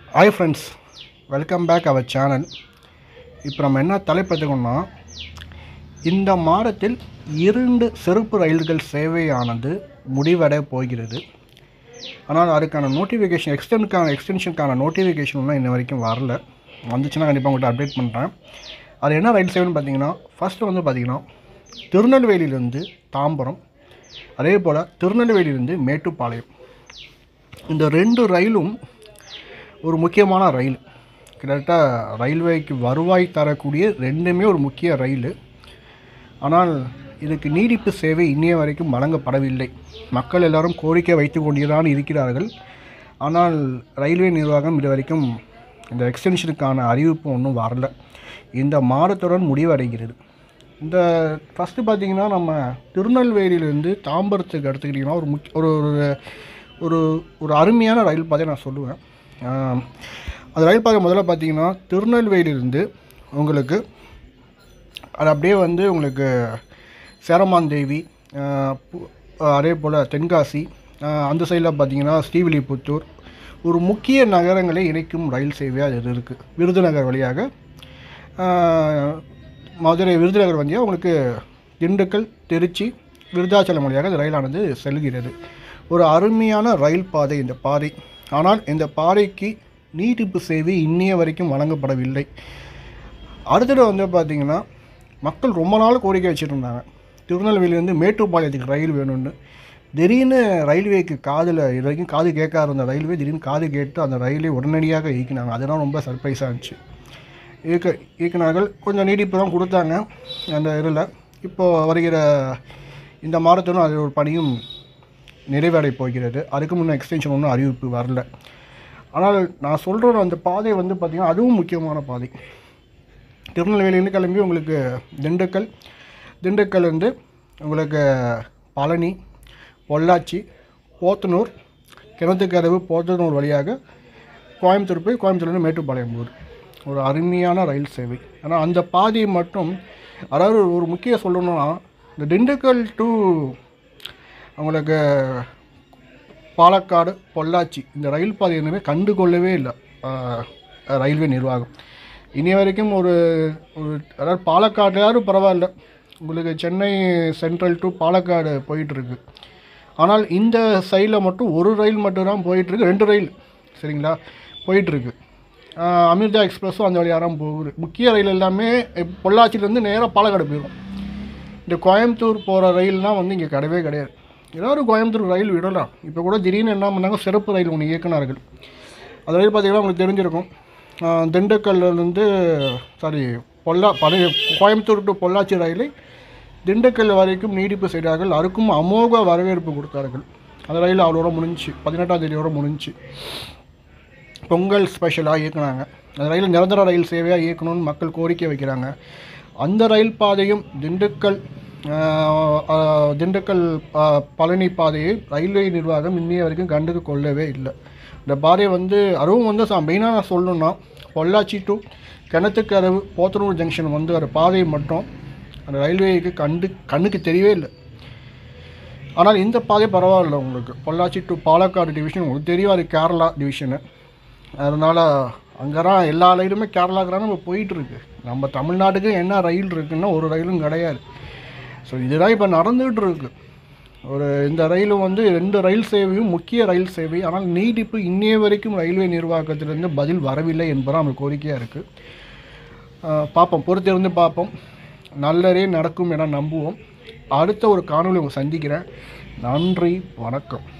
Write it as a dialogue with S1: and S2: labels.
S1: hi friends welcome back our channel இப்போ நம்ம என்ன தலைப்பு எடுத்துக்கோம்னா இந்த மாதத்தில் இரண்டு சிறப்பு ரயில்கள் சேவையானது முடிவடைய போகிறது ஆனால் அதுக்கான நோட்டிஃபிகேஷன் எக்ஸ்டென்க்கான எக்ஸ்டென்ஷனுக்கான நோட்டிஃபிகேஷன்லாம் இன்ன வரைக்கும் வரல வந்துச்சுன்னா கண்டிப்பாக உங்கள்கிட்ட அப்டேட் பண்ணுறேன் அது என்ன ரயில் சேவைன்னு பார்த்தீங்கன்னா ஃபஸ்ட்டு வந்து பார்த்தீங்கன்னா திருநெல்வேலியிலேருந்து தாம்பரம் அதே போல் திருநெல்வேலியிலேருந்து மேட்டுப்பாளையம் இந்த ரெண்டு ரயிலும் ஒரு முக்கியமான ரயில் கிட்டத்தட்ட ரயில்வேக்கு வருவாய் தரக்கூடிய ரெண்டுமே ஒரு முக்கிய ரயில் ஆனால் இதுக்கு நீடிப்பு சேவை இன்னைய வரைக்கும் வழங்கப்படவில்லை மக்கள் எல்லாரும் கோரிக்கை வைத்து கொண்டுதான் இருக்கிறார்கள் ஆனால் ரயில்வே நிர்வாகம் இது வரைக்கும் இந்த எக்ஸ்டென்ஷனுக்கான அறிவிப்பு ஒன்றும் வரல இந்த மாதத்துடன் முடிவடைகிறது இந்த ஃபஸ்ட்டு பார்த்தீங்கன்னா நம்ம திருநெல்வேலியிலேருந்து தாம்பரத்துக்கு எடுத்துக்கிட்டிங்கன்னா ஒரு முக்கிய ஒரு ஒரு ஒரு ஒரு அருமையான ரயில் பாதை நான் சொல்லுவேன் ஆம், அந்த ரயில் பாதை முதல்ல பார்த்தீங்கன்னா திருநெல்வேலியிலேருந்து உங்களுக்கு அது அப்படியே வந்து உங்களுக்கு சேரமாந்தேவி ஆஹ், பு- அதே போல் தென்காசி ஆஹ், அந்த சைடில் பார்த்தீங்கன்னா ஸ்ரீவில்லிபுத்தூர் ஒரு முக்கிய நகரங்களை இணைக்கும் ரயில் சேவையாக இது இருக்குது விருதுநகர் வழியாக ஆஹ், மதுரை விருதுநகர் வழியாக உங்களுக்கு திண்டுக்கல் திருச்சி விருதாச்சலம் வழியாக இந்த ரயிலானது செல்கிறது ஒரு அருமையான ரயில் பாதை இந்த பாதை ஆனால் இந்த பாதைக்கு நீட்டிப்பு சேவை இன்னைய வரைக்கும் வழங்கப்படவில்லை அடுத்தது வந்து பார்த்திங்கன்னா மக்கள் ரொம்ப நாள் கோரிக்கை வச்சுருந்தாங்க திருநெல்வேலியிலேருந்து மேட்டுப்பாளையத்துக்கு ரயில் வேணும்னு திடீர்னு ரயில்வேக்கு காதில் இது வரைக்கும் காது கேட்காத இருந்த ரயில்வே திடீர்னு காது கேட்டு அந்த ரயிலை உடனடியாக இயக்கினாங்க அதெல்லாம் ரொம்ப சர்ப்ரைஸாக இருந்துச்சு இயக்க இயக்குனார்கள் கொஞ்சம் நீடிப்பு தான் கொடுத்தாங்க அந்த இதில் இப்போது வருகிற இந்த மாதத்துடன் அது ஒரு பணியும் நிறைவடை போகிறது அதுக்கு முன்னே எக்ஸ்டென்ஷன் ஒன்றும் அறிவிப்பு வரல ஆனால் நான் சொல்கிற அந்த பாதை வந்து பார்த்திங்கன்னா அதுவும் முக்கியமான பாதை திருநெல்வேலியிலேருந்து கிளம்பி உங்களுக்கு திண்டுக்கல் திண்டுக்கல்லேருந்து உங்களுக்கு பழனி பொள்ளாச்சி போத்தனூர் கிணத்துக்கரவு போத்தனூர் வழியாக கோயம்புத்தூர் போய் கோயம்புத்தூர்லேருந்து மேட்டுப்பாளையம் போகுது ஒரு அருமையான ரயில் சேவை ஆனால் அந்த பாதையை மட்டும் அதாவது ஒரு முக்கிய சொல்லணும்னா இந்த திண்டுக்கல் டு உங்களுக்கு பாலக்காடு பொள்ளாச்சி இந்த ரயில் பாதை எதுவுமே கண்டுகொள்ளவே இல்லை ஆஹ், ரயில்வே நிர்வாகம் இனி வரைக்கும் ஒரு ஒரு அதாவது பாலக்காட்லையாவது பரவாயில்ல உங்களுக்கு சென்னை சென்ட்ரல் டு பாலக்காடு போயிட்டுருக்கு ஆனால் இந்த சைடில் மட்டும் ஒரு ரயில் மட்டும்தான் போயிட்டுருக்கு ரெண்டு ரயில் சரிங்களா போயிட்டுருக்கு அமிர்தா எக்ஸ்பிரஸும் அந்த வழியாக தான் போகுது முக்கிய ரயில் எல்லாமே இப்ப பொள்ளாச்சியிலேருந்து நேராக பாலக்காடு போயிடும் இந்த கோயம்புத்தூர் போகிற ரயில்லாம் வந்து இங்கே கிடையவே கிடையாது ஏதாவது கோயம்புத்தூர் ரயில் விடலாம் இப்போ கூட திடீர்னு என்ன பண்ணாங்க சிறப்பு ரயில் ஒன்று இயக்குனார்கள் அது ரயில் பார்த்தீங்கன்னா உங்களுக்கு தெரிஞ்சிருக்கும் ஆஹ் திண்டுக்கல்லேருந்து சாரி பொல்லா பழைய கோயம்புத்தூர் டு பொள்ளாச்சி ரயிலை திண்டுக்கல் வரைக்கும் நீடிப்பு செய்தார்கள் அதுக்கும் அமோக வரவேற்பு கொடுத்தார்கள் அந்த ரயில் அவ்வளோட முடிஞ்சுச்சு பதினெட்டாம் தேதியோட முடிஞ்சுச்சு பொங்கல் ஸ்பெஷலாக இயக்குனாங்க அந்த ரயில் நிரந்தர ரயில் சேவையாக இயக்கணும்னு மக்கள் கோரிக்கை வைக்கிறாங்க அந்த ரயில் பாதையும் திண்டுக்கல் ஆஹ், ஆஹ், திண்டுக்கல் ஆஹ், பழனி பாதையை ரயில்வே நிர்வாகம் இன்னைய வரைக்கும் கண்டுக்கு கொள்ளவே இல்லை இந்த பாதை வந்து அதுவும் வந்து மெயினாக நான் சொல்லணும்னா பொள்ளாச்சி டு கிணத்துக்கரவு போத்தனூர் ஜங்ஷன் வந்து ஒரு பாதை மட்டும் அந்த ரயில்வேக்கு கண்டு கண்ணுக்கு தெரியவே இல்லை ஆனால் இந்த பாதை பரவாயில்ல உங்களுக்கு பொள்ளாச்சி டு பாலக்காடு டிவிஷன் உங்களுக்கு தெரியும் அது கேரளா டிவிஷனு அதனால் அங்கே தான் எல்லா ரயிலுமே கேரளாக்கு நம்ம போயிட்டுருக்கு நம்ம தமிழ்நாட்டுக்கு என்ன ரயில் இருக்குன்னா ஒரு ரயிலும் கிடையாது ஸோ இதுதான் இப்போ நடந்துகிட்டு இருக்கு ஒரு இந்த ரயிலும் வந்து ரெண்டு ரயில் சேவையும் முக்கிய ரயில் சேவை ஆனால் நீடிப்பு இன்னைய வரைக்கும் ரயில்வே நிர்வாகத்திலிருந்து பதில் வரவில்லை என்பதான் நம்ம கோரிக்கையாக இருக்குது பார்ப்போம் பொறுத்திருந்து பார்ப்போம் நல்லதே நடக்கும் என நம்புவோம் அடுத்த ஒரு காணொளி உங்களை சந்திக்கிறேன் நன்றி வணக்கம்